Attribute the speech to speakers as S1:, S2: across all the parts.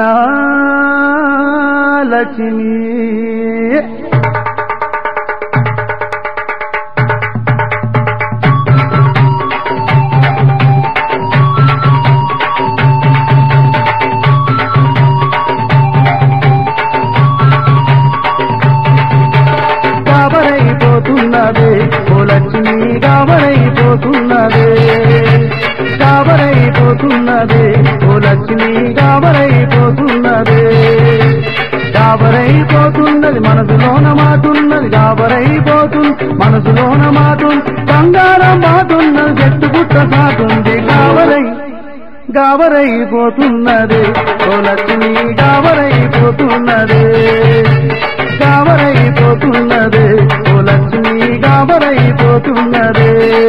S1: నా లక్ష్మి గాబరైపోతున్నదే ఓ లక్ష్మి గాబరైపోతున్నదే గాబరైపోతున్నదే ఓ లక్ష్మి గాబరైపోతున్నదే గాబరైపోతున్నది మనసులోన మాటున్నది గాబరైపోతుంది మనసులోన మాటుంది బంగారం మాటున్నది చెట్టు పుట్ట సాటుంది గాబరై గాబరైపోతున్నది ఓ లక్ష్మి గాబరైపోతున్నది గాబరైపోతున్నది ఓ లక్ష్మి గాబరైపోతున్నది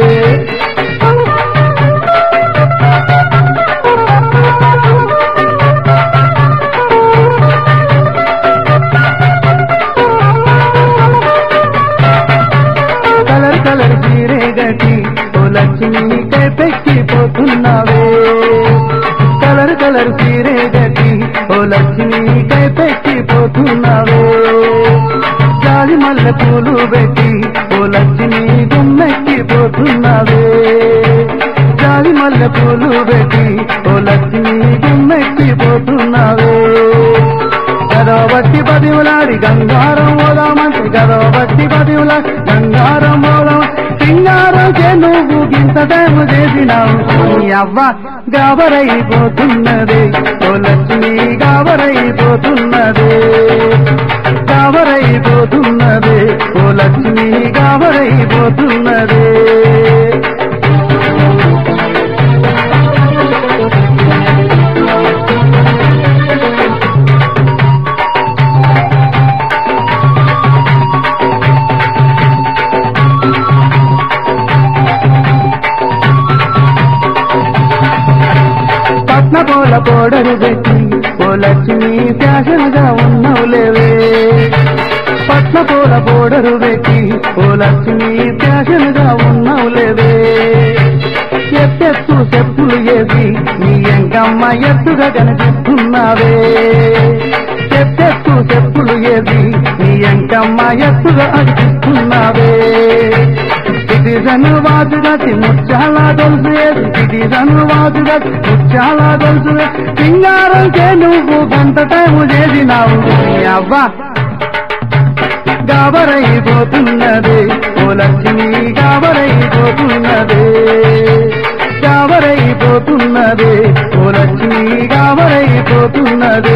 S1: కలర్ కలర్ చీరే గటి ఓ లక్ష్మి కైపెక్కిపోతున్నావే కలర్ కలర్ చీరే గటి ఓ లక్ష్మి కైపెక్కిపోతున్నావే జాలి మల్లె పూలు పెట్టి ఓ లక్ష్మి గుమ్మెక్కిపోతున్నావే జాలి మల్లె పూలు పెట్టి ఓ లక్ష్మి గుమ్మెక్కిపోతున్నావే గదో బట్టి పదివులాడి గంగారం ఓదామంటే గదో బట్టి పదివుల గంగారం ఓదాం సింగారం చే నువ్వు గింత టైం చేసినావు నీ అవ్వ గాబరైపోతున్నది ఓ లక్ష్మి గాబరైపోతున్నది గాబరైపోతున్నది ఓ లక్ష్మి గాబరైపోతున్నది పట్న పోల పోడరు పెట్టి ఓ లక్ష్మి ఫ్యాషన్ గా ఉన్నవులేవే పట్న పోల పోడరు పెట్టి ఓ లక్ష్మి ఫ్యాషన్ గా ఉన్నవులేవే ఎత్తెత్తు చెప్పులు ఏది నీ ఎంకమ్మ ఎత్తుగా కనిపిస్తున్నావే ఎత్తెత్తు చెప్పులు ఏది నీ ఎంకమ్మ ఎత్తుగా అనిపిస్తున్నావే సిటిజన్ వాదుగతి ముచ్చాల దొలుసు సిటిజన్ వాదుగతి ముచ్చాల దొలుసు సింగారం చే నువ్వు గంట టైము చేసినావు నీ అవ్వ గాబరైపోతున్నది ఓ లక్ష్మి గాబరైపోతున్నది గాబరైపోతున్నది ఓ లక్ష్మి గాబరైపోతున్నది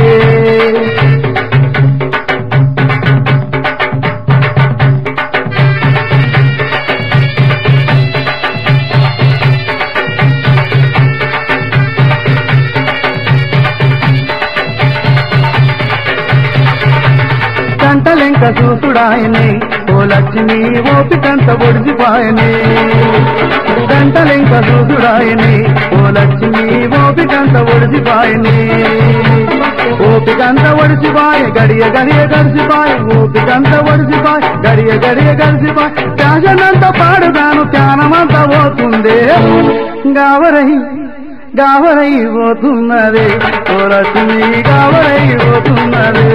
S1: కంటలెంక చూసుడాయనే ఓ లక్ష్మి ఓపికంత ఒడిసిపాయనే కంటలెంక చూసుడాయనే ఓ లక్ష్మి ఓపికంత ఒడిసిపాయనే ఓపికంత ఒడిసిపాయ గడియ గడియ గడిసిపాయ ఓపికంత ఒడిసిపాయ గడియ గడియ గడిసిపాయ ఫ్యాషనంత పాడుగాను ధ్యానమంత పోతుందే గావరై గావరై పోతున్నదే ఓ లక్ష్మి గావరై పోతున్నదే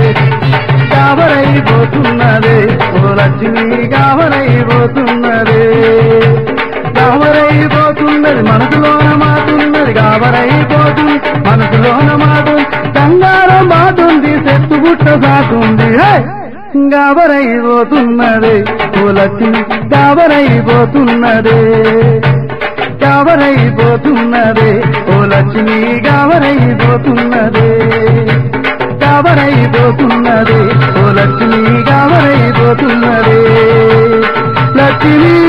S1: గావరైపోతున్నదే ఓ లక్ష్మి గావరైపోతున్నదే గావరైపోతున్నది మనసులోన మాటున్నది గావరైపోతుంది మనసులోన మాటు కంగారం మాటుంది చెట్టు గుట్ట సాటుంది హే! గావరైపోతున్నదే ఓ లక్ష్మి గావరైపోతున్నదే గావరైపోతున్నదే ఓ లక్ష్మి గావరైపోతున్నదే గాబరైపోతున్నది ఓ లక్ష్మి గాబరైపోతున్నది లక్ష్మి